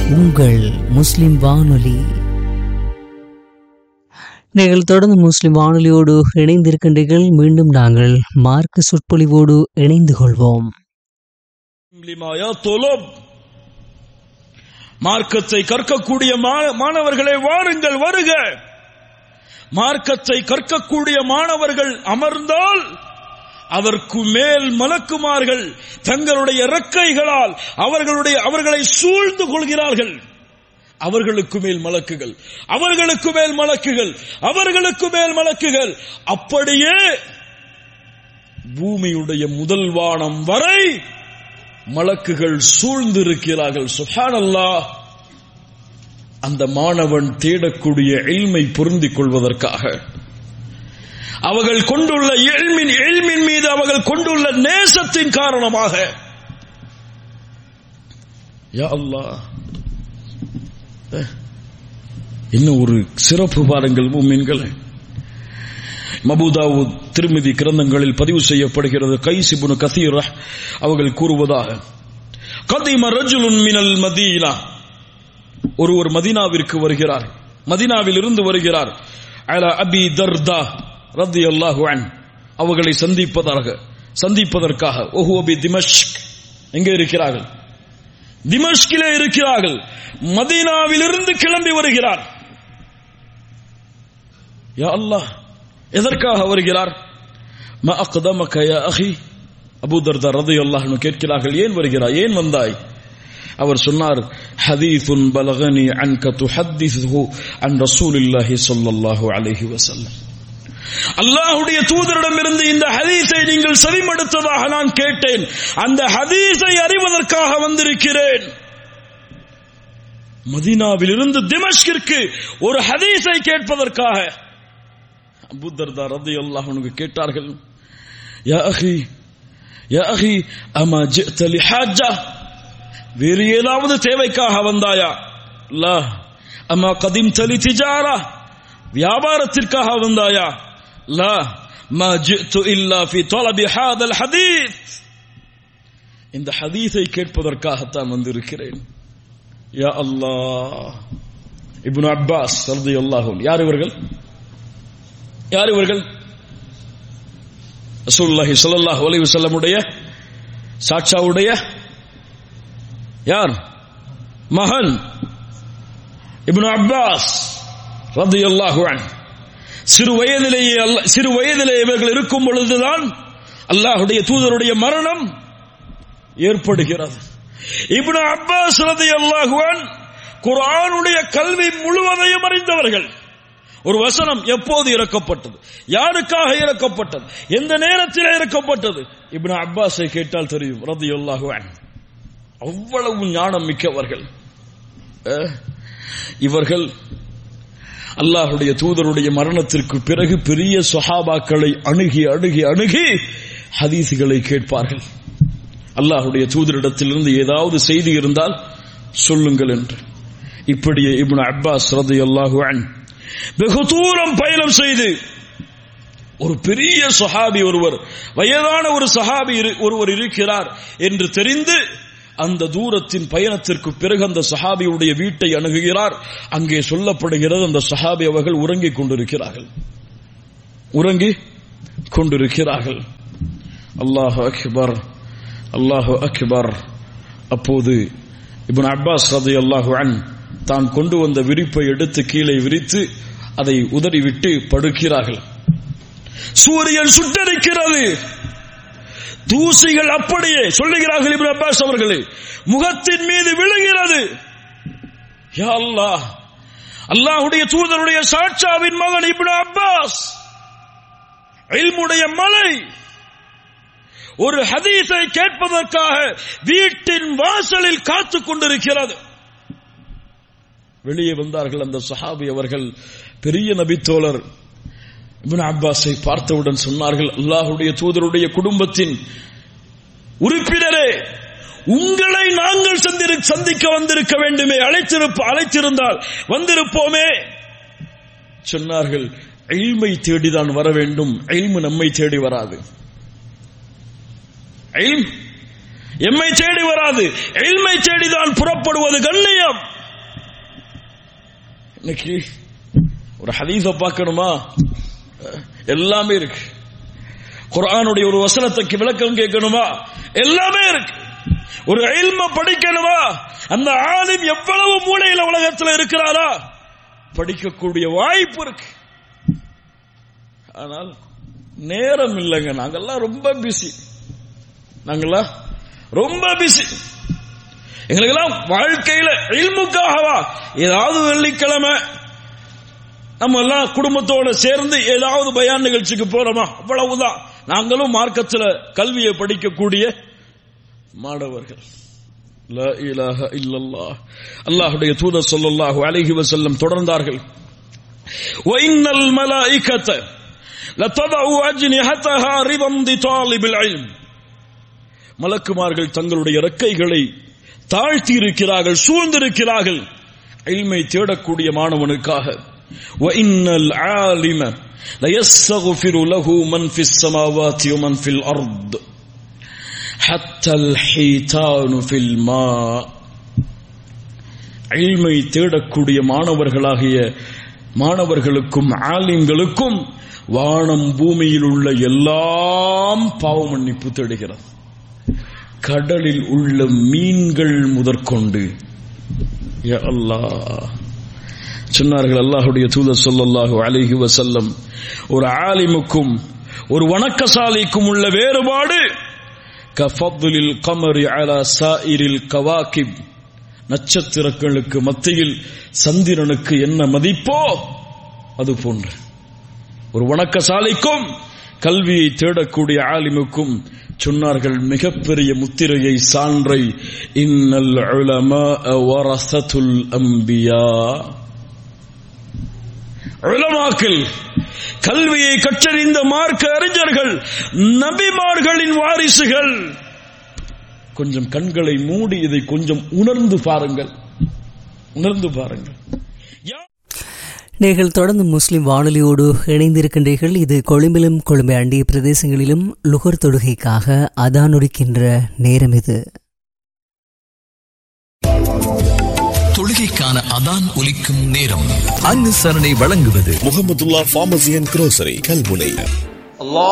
உங்கள் முஸ்லிம் வானொலி நீங்கள் தொடர்ந்து முஸ்லிம் வானொலியோடு இணைந்திருக்கின்றீர்கள் மீண்டும் நாங்கள் மார்க்க சொற்பொழிவோடு இணைந்து கொள்வோம் لما يطلب மார்க்கத்தை கற்கக்கூடிய மா- மாணவர்களே வாருங்கள் வருக மார்க்கத்தை கற்கக்கூடிய மாணவர்கள் அமர்ந்தால் அதற்கு மேல் மலக்குமார்கள் தங்களுடைய இறக்கைகளால் அவர்களுடைய அவர்களை சூழ்ந்து கொள்கிறார்கள் அவர்களுக்கு மேல் மலக்குகள் அவர்களுக்கு மேல் மலக்குகள் அவர்களுக்கு மேல் மலக்குகள் அப்படியே பூமியுடைய முதல் வானம் வரை மலக்குகள் சூழ்ந்திருக்கிறார்கள் சுஹானல்லாஹ் அந்த மாணவன் தேடக்கூடிய எல்மை பொருந்திக் கொள்வதற்காக அவர்கள் கொண்டுள்ள எல்மின் எல்மின் மீது அவர்கள் கொண்டுள்ள நேசத்தின் காரணமாக யா அல்லாஹ் அஹ், இன்னும் ஒரு சிறப்பு பாருங்கள் மூமின்களை மபூதாவு திருமிதி கிரந்தங்களில் பதிவு செய்யப்படுகிறது கைசிபுனு கசீர் அவர்கள் கூறுவதாக கதிம ரஜுலுன் மினல் மதீனா ஒருவர் மதீனாவிற்கு வருகிறார் மதீனாவில் இருந்து வருகிறார் அல அபி தர்தா ரத்தி அல்லாஹு அன் அவர்களை சந்திப்பதாக சந்திப்பதற்காக ஓஹு அபி திமஷ்க் எங்கே இருக்கிறார்கள் திமஷ்கிலே இருக்கிறார்கள் மதீனாவில் இருந்து கிளம்பி வருகிறார் யா அல்லாஹ் எதற்காக வருகிறார் ம அக்தமக யா அஹி அபூ தர்தா ரலியல்லாஹு அன்ஹு கேட்கிறார்கள் ஏன் வருகிறாய் ஏன் வந்தாய் அவர் சொன்னார் ஹதீதுன் பலகனி அன்க துஹத்திஸுஹு அன் ரசூலில்லாஹி ஸல்லல்லாஹு அலைஹி வஸல்லம் அல்லாஹ்வுடைய தூதரிடமிருந்து இந்த ஹதீஸை நீங்கள் செவிமடுத்ததாக நான் கேட்டேன் அந்த ஹதீஸை அறிவதற்காக வந்திருக்கிறேன் மதீனாவிலிருந்து திமஷ்கிற்கு ஒரு ஹதீஸை கேட்பதற்காக அபூ தர்தா ரலியல்லாஹு அன்ஹு கேட்டார்கள் யா அஹி யா அஹி அமா ஜிஅத லிஹாஜா வேறு ஏதாவது தேவைக்காக வந்தாயா லா அம்மா கதிம் தலி திஜாரா வியாபாரத்திற்காக வந்தாயா லா மா ஜித்து இல்லா ஃபி தொலபி ஹாதல் ஹதீஸ் இந்த ஹதீஸை கேட்பதற்காகத்தான் வந்திருக்கிறேன் யா அல்லாஹ் இப்னு அப்பாஸ் ரலியல்லாஹு அன்ஹு யார் இவர்கள் யார் இவர்கள் ரசூலுல்லாஹி ஸல்லல்லாஹு அலைஹி வஸல்லமுடைய சாட்சாவுடைய யார் மகன் இப்னு அப்பாஸ் ரலியல்லாஹு அன்ஹு சிறு வயதிலேயே அல்ல சிறு வயதிலே இவர்கள் இருக்கும் பொழுதுதான் அல்லாஹ்வுடைய தூதருடைய மரணம் ஏற்படுகிறது இப்னு அப்பாஸ் ரலியல்லாஹு அன்ஹு குர்ஆனுடைய கல்வி முழுவதையும் அறிந்தவர்கள் ஒரு வசனம் எப்போது இறக்கப்பட்டது யாருக்காக இறக்கப்பட்டது எந்த நேரத்தில் இறக்கப்பட்டது இப்னு அப்பாஸை கேட்டால் தெரியும் ரலியல்லாஹு அன்ஹு அவ்வளவு ஞானம் மிக்கவர்கள் அஹ், இவர்கள் அல்லாஹுடைய தூதருடைய மரணத்திற்கு பிறகு பெரிய சொஹாபாக்களை அணுகி அணுகி அணுகி ஹதீசுகளை கேட்பார்கள் அல்லாஹுடைய தூதரிடத்திலிருந்து ஏதாவது செய்தி இருந்தால் சொல்லுங்கள் என்று இப்படியே இப்னு அப்பாஸ் ரலியல்லாஹு அன்ஹு வெகு தூரம் பயணம் செய்து ஒரு பெரிய சஹாபி ஒருவர் வயதான ஒரு சஹாபி இரு- ஒருவர் இருக்கிறார் என்று தெரிந்து அந்த தூரத்தின் பயணத்திற்கு பிறகு அந்த சஹாபியுடைய வீட்டை அணுகுகிறார் அங்கே சொல்லப்படுகிறது அந்த சஹாபி அவர்கள் உறங்கிக் கொண்டிருக்கிறார்கள் உறங்கி கொண்டிருக்கிறார்கள் அல்லாஹ் அக்பர் அல்லாஹு அக்பர் அப்போது இப்னு அப்பாஸ் ரலியல்லாஹு அன் தான் கொண்டு வந்த விரிப்பை எடுத்து கீழே விரித்து அதை உதறிவிட்டு படுக்கிறார்கள் சூரியன் சுட்டரிக்கிறது தூசிகள் அப்படியே சொல்லுகிறார்கள் இப்னு அப்பாஸ் அவர்களே முகத்தின் மீது விழுகிறது யா அல்லாஹ் அல்லாஹ்வுடைய தூதருடைய சாட்சாவின் மகன் இப்னு அப்பாஸ் இல்முடைய மலை ஒரு ஹதீஸை கேட்பதற்காக வீட்டின் வாசலில் காத்துக் கொண்டிருக்கிறது வெளியே வந்தார்கள் அந்த சஹாபி அவர்கள் பெரிய நபித்தோழர் இப்னு அப்பாஸை பார்த்தவுடன் சொன்னார்கள் அல்லாஹ்வுடைய தூதருடைய குடும்பத்தின் உறுப்பினரே உங்களை நாங்கள் சந்திரு- சந்திக்க வந்திருக்க வேண்டுமே அழைத்திருப்ப அழைத்திருந்தால் வந்திருப்போமே சொன்னார்கள் எல்மை தேடிதான் வர வேண்டும் எல்மு நம்மை தேடி வராது இல்ம் எம்மை தேடி வராது எல்மை தேடிதான் புறப்படுவது கண்ணியம் இன்னைக்கு ஒரு ஹதீஸ பார்க்கணுமா எல்லாமே இருக்கு குர்ஆனுடைய ஒரு வசனத்துக்கு விளக்கம் கேட்கணுமா எல்லாமே இருக்கு ஒரு இல்ம படிக்கணுமா அந்த ஆலிம் எவ்வளவு மூலையில உலகத்தில் இருக்கிறாரா படிக்கக்கூடிய வாய்ப்பு இருக்கு ஆனால் நேரம் இல்லைங்க நாங்கெல்லாம் ரொம்ப பிஸி நாங்கெல்லாம் ரொம்ப பிஸி எங்களுக்கெல்லாம் வாழ்க்கையில இல்முக்காகவா ஏதாவது வெள்ளிக்கிழமை நம்ம எல்லாம் குடும்பத்தோட சேர்ந்து ஏதாவது பயான் நிகழ்ச்சிக்கு போறோமா அவ்வளவுதான் நாங்களும் மார்க்கத்தில் கல்வியை படிக்கக்கூடிய மாணவர்கள் லா இலாஹ இல்லல்லாஹ் அல்லாஹ்வுடைய தூதர் ஸல்லல்லாஹு அலைஹி வஸல்லம் தொடர்ந்தார்கள் وإن الملائكة لتضع أجنحتها رضا بطالب العلم மலக்குமார்கள் தங்களுடைய இறக்கைகளை தாழ்த்தி இருக்கிறார்கள் சூழ்ந்திருக்கிறார்கள் இல்மை தேடக்கூடிய மாணவனுக்காக وإن العالم ليستغفر له من في السماوات ومن في الأرض حتى الحيتان في الماء இல்மை தேடக்கூடிய மாணவர்களாகிய மாணவர்களுக்கும் ஆலிம்களுக்கும் வானம் பூமியில் உள்ள எல்லாம் பாவ மன்னிப்பு தேடுகிறது கடலில் உள்ள மீன்கள் முதற்கொண்டு யா அல்லாஹ் சொன்னார்கள் அல்லாஹுடைய தூதர் சொல்லல்லாஹு அலைஹி வசல்லம் ஒரு ஆலிமுக்கும் ஒரு வணக்கசாலிக்கும் உள்ள வேறுபாடு கஃபதுலில் கமரி அலா சாயிரில் கவாகிப் நட்சத்திரங்களுக்கு மத்தியில் சந்திரனுக்கு என்ன மதிப்போ அது போன்று ஒரு வணக்கசாலிக்கும் கல்வியை தேடக்கூடிய ஆலிமுக்கும் சொன்னார்கள் மிகப்பெரிய முத்திரையை சான்றை இன்னல் உலமா வரசத்துல் அம்பியா உலமாக்கள் கல்வியை கற்றறிந்த மார்க்க அறிஞர்கள் நபிமார்களின் வாரிசுகள் கொஞ்சம் கண்களை மூடி இதை கொஞ்சம் உணர்ந்து பாருங்கள் உணர்ந்து பாருங்கள் யா- நீங்கள் தொடர்ந்து முஸ்லிம் வானொலியோடு இணைந்திருக்கின்றீர்கள் இது கொழும்பிலும் கொழும்பை அண்டிய பிரதேசங்களிலும் லுகர் தொடுகைக்காக அதானொடுக்கின்ற நேரம் இது தொழுகைக்கான அதான் ஒலிக்கும் நேரம் அனுசரணை வழங்குவது Mohamedullah pharmacy and grocery Kalmunai